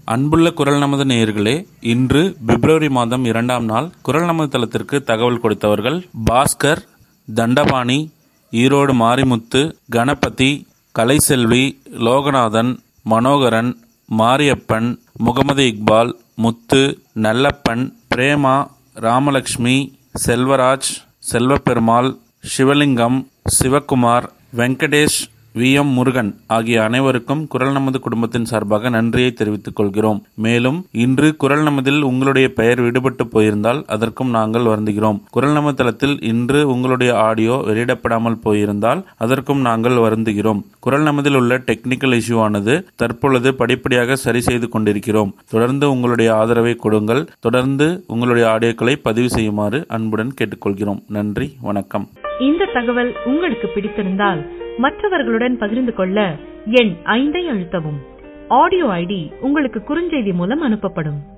அன்புள்ள குரல் நமது நேயர்களே இன்று பிப்ரவரி மாதம் இரண்டாம் நாள் குரல் நமது தளத்திற்கு தகவல் கொடுத்தவர்கள் பாஸ்கர் தண்டபாணி ஈரோடு மாரிமுத்து கணபதி கலைசெல்வி லோகநாதன் மனோகரன் மாரியப்பன் முகமது இக்பால் முத்து நல்லப்பன் பிரேமா ராமலக்ஷ்மி செல்வராஜ் செல்வப்பெருமாள் சிவலிங்கம் சிவக்குமார் வெங்கடேஷ் வி எம் முருகன் ஆகிய அனைவருக்கும் குரல் நமது குடும்பத்தின் சார்பாக நன்றியை தெரிவித்துக் கொள்கிறோம் மேலும் இன்று குரல் நமதில் உங்களுடைய பெயர் விடுபட்டு போயிருந்தால் அதற்கும் நாங்கள் வருந்துகிறோம் குரல் நமது தளத்தில் இன்று உங்களுடைய ஆடியோ வெளியிடப்படாமல் போயிருந்தால் அதற்கும் நாங்கள் வருந்துகிறோம் குரல் நமதில் உள்ள டெக்னிக்கல் இஷ்யூ ஆனது தற்பொழுது படிப்படியாக சரி செய்து கொண்டிருக்கிறோம் தொடர்ந்து உங்களுடைய ஆதரவை கொடுங்கள் தொடர்ந்து உங்களுடைய ஆடியோக்களை பதிவு செய்யுமாறு அன்புடன் கேட்டுக்கொள்கிறோம் நன்றி வணக்கம் இந்த தகவல் உங்களுக்கு பிடித்திருந்தால் மற்றவர்களுடன் பகிர்ந்து கொள்ள எண் ஐந்தை அழுத்தவும் ஆடியோ ஐடி உங்களுக்கு குறுஞ்செய்தி மூலம் அனுப்பப்படும்